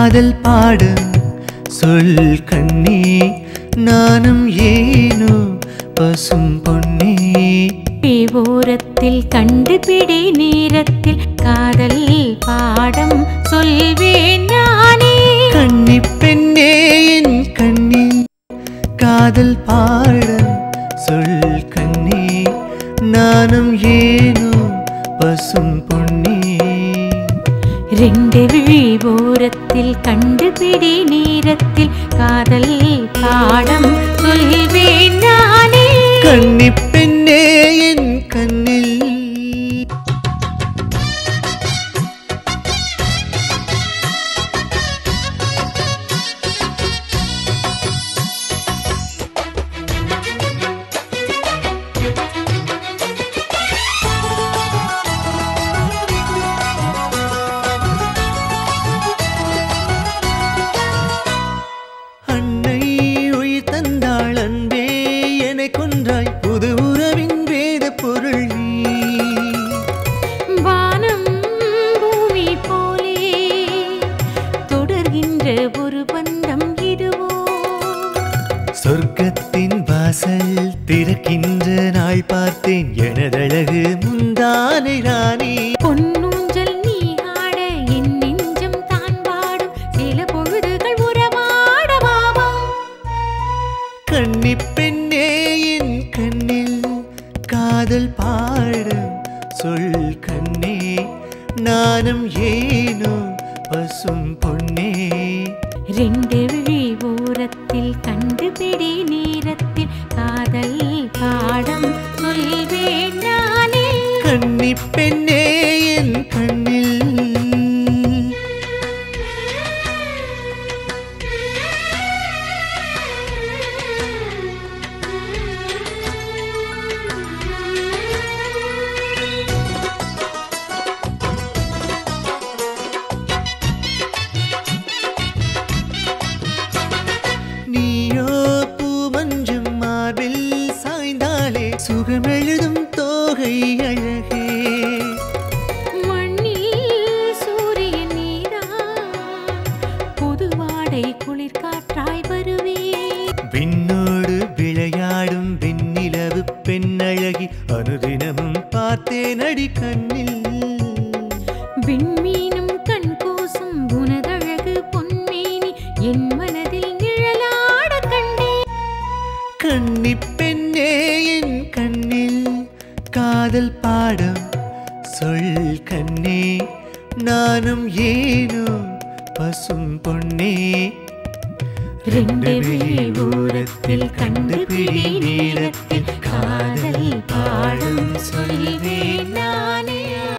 காதல் பாடம் சொல் கண்ணே நானும் ஏனோ பசும் பொன்னே ஓரத்தில் கண்டுபிடி நேரத்தில் காதல் பாடம் சொல்வேன் நானே கன்னி பெண்ணே என் கண்ணில் காதல் பாடம் சொல் கண்ணே நானும் ஏனோ பசும் பொன்னே ரெண்டு விழி ஓரத்தில் கண்டுபிடி நேரத்தில் காதல் பாடம் சொல்வேன் நானே கன்னி பெண்ணே என் கண்ணில் அன்னை உயிர் தந்தாள் அன்பே என்னை கொன்றாய் புது உறவின் வேத பொருள் நீ வானம் பூமி போலே தொடர்கின்ற ஒரு பந்தம் இதுவோ சொர்க்கத்தின் வாசல் திறக்கின்ற நாள் பார்த்தேன் எனதழகு முந்தானை ராணி பொன்னூஞ்சல் நீ ஆட என் நெஞ்சம் தான் பாடும் சில பொழுதுகள் உறவாட மாமா கன்னி பெண்ணே என் கண்ணில் காதல் பாடும் சொல் கண்ணே நானும் ஏனோ பசும் பொன்னே ரெண்டு விழி ஓரத்தில் கண்டுபிடி நேரத்தில் காதல் பாடம் சொல்வேன் நானே கன்னி பெண்ணே என் கண்ணில் நீயோ பூமஞ்சும் மார்பில் சாய்ந்தாலே சுகமெழுதும் தோகை அழகே மண்ணில் சூரியன் நீதான் புது வாடை குளிர் காற்றாய் வருவே விண்ணோடு விளையாடும் வெண்ணிலவு பெண்ணழகி அனுதினமும் பார்த்தேன் அடி கண்ணில் விண்மீனும் கண் கூசும் உனதழகு பொன்மேனி என் மனதில் நிழலாட கண்டே கன்னி பெண்ணே என் கண்ணில் காதல் பாடம் சொல் கண்ணே நானும் ஏனோ பசும் பொன்னே ரெண்டு விழி ஓரத்தில் கண்டுபிடி நேரத்தில் காதல் பாடும் சொல்வேன்